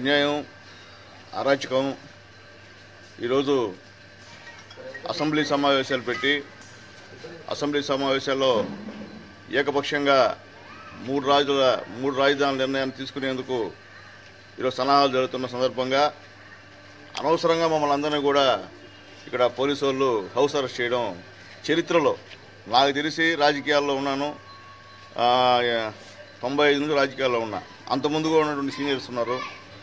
అన్యాయం అరాచకం ఈరోజు అసెంబ్లీ సమావేశాలు పెట్టి అసెంబ్లీ సమావేశాల్లో ఏకపక్షంగా మూడు రాజుల మూడు రాజధానుల నిర్ణయాన్ని తీసుకునేందుకు ఈరోజు సన్నాహాలు జరుగుతున్న సందర్భంగా అనవసరంగా మమ్మల్ని అందరినీ కూడా ఇక్కడ పోలీసు వాళ్ళు హౌస్ అరెస్ట్ చేయడం చరిత్రలో నాకు తెలిసి రాజకీయాల్లో ఉన్నాను ఆ, తొంభై ఐదు నుంచి రాజకీయాల్లో ఉన్నా అంతకుముందు కూడా ఉన్నటువంటి సీనియర్స్ ఉన్నారు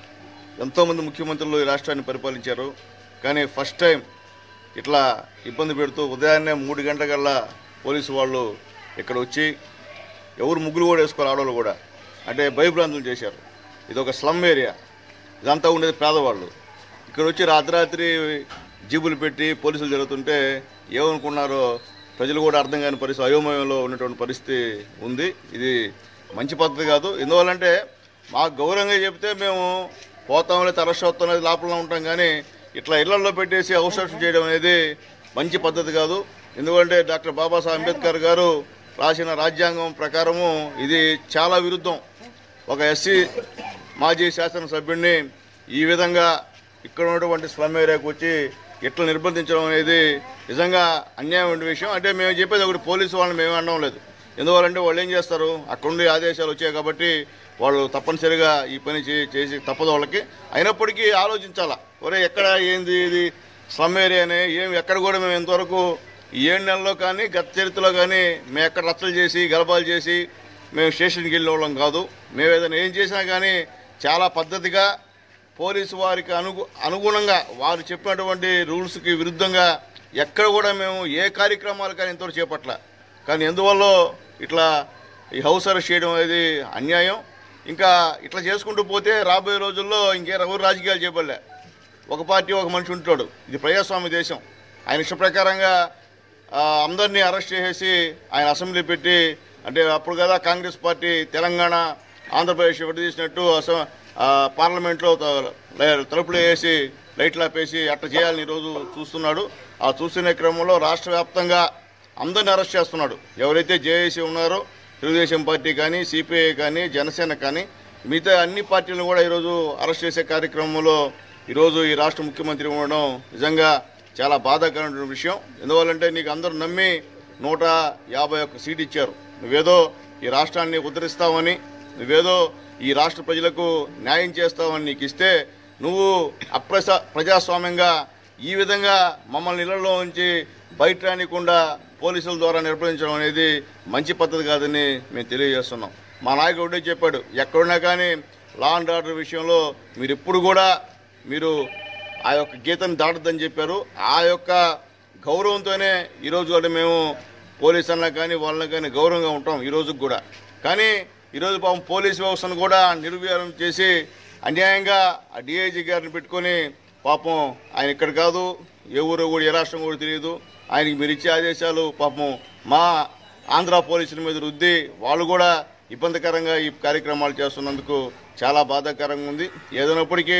ఎంతోమంది ముఖ్యమంత్రులు ఈ రాష్ట్రాన్ని పరిపాలించారు కానీ ఫస్ట్ టైం ఇట్లా ఇబ్బంది పెడుతూ ఉదయాన్నే మూడు గంటలకల్లా పోలీసు వాళ్ళు ఇక్కడ వచ్చి ఎవరు ముగ్గులు కూడా వేసుకోరు ఆడవాళ్ళు కూడా అంటే భయభ్రాంతులు చేశారు ఇది ఒక స్లమ్ ఏరియా ఇదంతా ఉండేది పేదవాళ్ళు ఇక్కడ వచ్చి రాత్రాత్రి జీబులు పెట్టి పోలీసులు జరుగుతుంటే ఏమనుకున్నారో ప్రజలు కూడా అర్థం కాని పరిస్థితి అయోమయంలో ఉన్నటువంటి పరిస్థితి ఉంది ఇది మంచి పద్ధతి కాదు ఎందువల్లంటే మాకు గౌరవంగా చెప్తే మేము పోతాంలే తరస్వత్వం అనేది లోపల ఉంటాం కానీ ఇట్లా ఇళ్లలో పెట్టేసి అవసరం చేయడం అనేది మంచి పద్ధతి కాదు ఎందుకంటే డాక్టర్ బాబాసాహెబ్ అంబేద్కర్ గారు రాసిన రాజ్యాంగం ప్రకారము ఇది చాలా విరుద్ధం ఒక ఎస్సీ మాజీ శాసనసభ్యుడిని ఈ విధంగా ఇక్కడ ఉన్నటువంటి స్లమ్ ఏరియాకు వచ్చి ఇట్లా నిర్బంధించడం అనేది నిజంగా అన్యాయమైన విషయం అంటే మేము చెప్పేది ఒకటి పోలీసు వాళ్ళని మేము అనడం లేదు ఎందువల్లంటే వాళ్ళు ఏం చేస్తారు అక్కడ నుండి ఆదేశాలు వచ్చాయి కాబట్టి వాళ్ళు తప్పనిసరిగా ఈ పని చే- చేసి తప్పదు వాళ్ళకి అయినప్పటికీ ఆలోచించాలా ఒరే ఎక్కడ ఏంది ఇది స్లమ్ ఏరియానే ఏం ఎక్కడ కూడా మేము ఇంతవరకు ఈ ఏడు నెలల్లో కానీ గత చరిత్రలో కానీ మేము ఎక్కడ రచ్చలు చేసి గలబాలు చేసి మేము స్టేషన్కి వెళ్ళే వాళ్ళం కాదు మేము ఏదైనా ఏం చేసినా కానీ చాలా పద్ధతిగా పోలీసు వారికి అనుగు అనుగుణంగా వారు చెప్పినటువంటి రూల్స్కి విరుద్ధంగా ఎక్కడ కూడా మేము ఏ కార్యక్రమాలు కానీ ఇంతవరకు చేపట్ల కానీ ఎందువల్ల ఇట్లా ఈ హౌస్ అరెస్ట్ చేయడం అనేది అన్యాయం ఇంకా ఇట్లా చేసుకుంటూ పోతే రాబోయే రోజుల్లో ఇంకే ఎవరు రాజకీయాలు చేపడలే ఒక పార్టీ ఒక మనిషి ఉంటాడు ఇది ప్రజాస్వామ్య దేశం ఆయన ఇష్ట ప్రకారంగా ఆ, అందరినీ అరెస్ట్ చేసేసి ఆయన అసెంబ్లీ పెట్టి అంటే అప్పుడు కదా కాంగ్రెస్ పార్టీ తెలంగాణ ఆంధ్రప్రదేశ్ విడదీసినట్టు అస ఆ, పార్లమెంట్లో త- లై- తలుపులు వేసి లైట్లు ఆపేసి అట్లా చేయాలని ఈరోజు చూస్తున్నాడు ఆ చూస్తున్న క్రమంలో రాష్ట్ర వ్యాప్తంగా అందరిని అరెస్ట్ చేస్తున్నాడు ఎవరైతే జేఏసీ ఉన్నారో తెలుగుదేశం పార్టీ కానీ సిపిఐ కానీ జనసేన కానీ మిగతా అన్ని పార్టీలను కూడా ఈరోజు అరెస్ట్ చేసే కార్యక్రమంలో ఈరోజు ఈ రాష్ట్ర ముఖ్యమంత్రి ఉండడం నిజంగా చాలా బాధాకరమైన విషయం ఎందువల్లంటే నీకు అందరూ నమ్మి నూట యాభై ఒక్క సీట్ ఇచ్చారు నువ్వేదో ఈ రాష్ట్రాన్ని ఉద్ధరిస్తావని నువ్వేదో ఈ రాష్ట్ర ప్రజలకు న్యాయం చేస్తావని నీకు ఇస్తే నువ్వు అప్రస ప్రజాస్వామ్యంగా ఈ విధంగా మమ్మల్ని ఇళ్లలో ఉంచి బయట రానికుండా పోలీసుల ద్వారా నిర్వహించడం అనేది మంచి పద్ధతి కాదని మేము తెలియజేస్తున్నాం మా నాయకుడు ఒకటే చెప్పాడు ఎక్కడున్నా కానీ లా అండ్ ఆర్డర్ విషయంలో మీరు ఎప్పుడు కూడా మీరు ఆ యొక్క గీతను దాటద్దని చెప్పారు ఆ యొక్క గౌరవంతోనే ఈరోజు కూడా మేము పోలీస్ అన్నా కానీ వాళ్ళని కానీ గౌరవంగా ఉంటాం ఈ రోజుకి కూడా కానీ ఈరోజు పాపం పోలీస్ వ్యవస్థను కూడా నిర్వీర్యం చేసి అన్యాయంగా ఆ డిఐజీ గారిని పెట్టుకొని పాపం ఆయన ఇక్కడ కాదు ఏ ఊరో కూడా ఏ రాష్ట్రం కూడా తెలియదు ఆయనకి మీరు ఇచ్చే ఆదేశాలు పాపం మా ఆంధ్ర పోలీసుల మీద రుద్ది వాళ్ళు కూడా ఇబ్బందికరంగా ఈ కార్యక్రమాలు చేస్తున్నందుకు చాలా బాధాకరంగా ఉంది ఏదైనప్పటికీ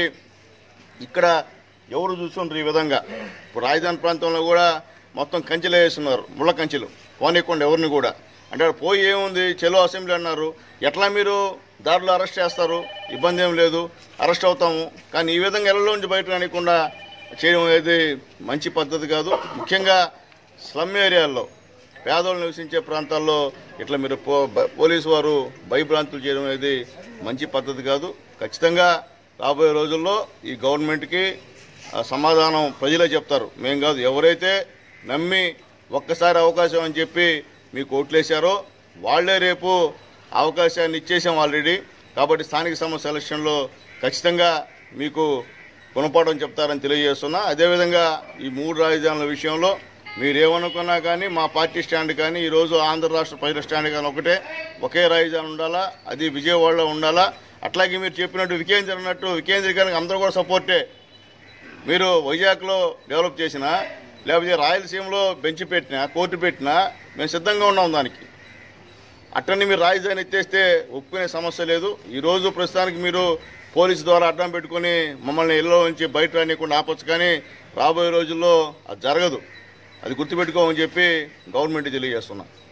ఇక్కడ ఎవరు చూస్తుంటారు ఈ విధంగా ఇప్పుడు రాజధాని ప్రాంతంలో కూడా మొత్తం కంచెలు వేస్తున్నారు ముళ్ళ కంచెలు పోనీయకుండా ఎవరిని కూడా అంటే అక్కడ పోయి ఏముంది చెలో అసెంబ్లీ అన్నారు ఎట్లా మీరు దారిలో అరెస్ట్ చేస్తారు ఇబ్బంది ఏం లేదు అరెస్ట్ అవుతాము కానీ ఈ విధంగా ఎల్లలో నుంచి బయట రానికుండా చేయడం అనేది మంచి పద్ధతి కాదు ముఖ్యంగా స్లమ్ ఏరియాల్లో పేదోళ్ళు నివసించే ప్రాంతాల్లో ఇట్లా మీరు పో బ- పోలీసు వారు భయభ్రాంతులు చేయడం అనేది మంచి పద్ధతి కాదు ఖచ్చితంగా రాబోయే రోజుల్లో ఈ గవర్నమెంట్కి ఆ సమాధానం ప్రజలే చెప్తారు మేం కాదు ఎవరైతే నమ్మి ఒక్కసారి అవకాశం అని చెప్పి మీకు ఓట్లేశారో వాళ్లే రేపు అవకాశాన్ని ఇచ్చేసాం ఆల్రెడీ కాబట్టి స్థానిక సంస్థ ఎలక్షన్లో ఖచ్చితంగా మీకు గుణపాఠం చెప్తారని తెలియజేస్తున్నా అదేవిధంగా ఈ మూడు రాజధానుల విషయంలో మీరేమనుకున్నా కానీ మా పార్టీ స్టాండ్ కానీ ఈరోజు ఆంధ్ర రాష్ట్ర ప్రజల స్టాండ్ కానీ ఒకటే ఒకే రాజధాని ఉండాలా అది విజయవాడలో ఉండాలా అట్లాగే మీరు చెప్పినట్టు వికేంద్ర అన్నట్టు వికేంద్రీకరణకు అందరూ కూడా సపోర్టే మీరు వైజాగ్లో డెవలప్ చేసినా లేకపోతే రాయలసీమలో బెంచ్ పెట్టినా కోర్టు పెట్టినా మేము సిద్ధంగా ఉన్నాం దానికి అట్టని మీరు రాజధాని ఎత్తేస్తే ఒప్పుకునే సమస్య లేదు ఈరోజు ప్రస్తుతానికి మీరు పోలీసు ద్వారా అడ్డం పెట్టుకొని మమ్మల్ని ఇళ్ళలో నుంచి బయట రానియకుండా ఆపొచ్చు కానీ రాబోయే రోజుల్లో అది జరగదు అది గుర్తుపెట్టుకోమని చెప్పి గవర్నమెంట్ తెలియజేస్తున్నా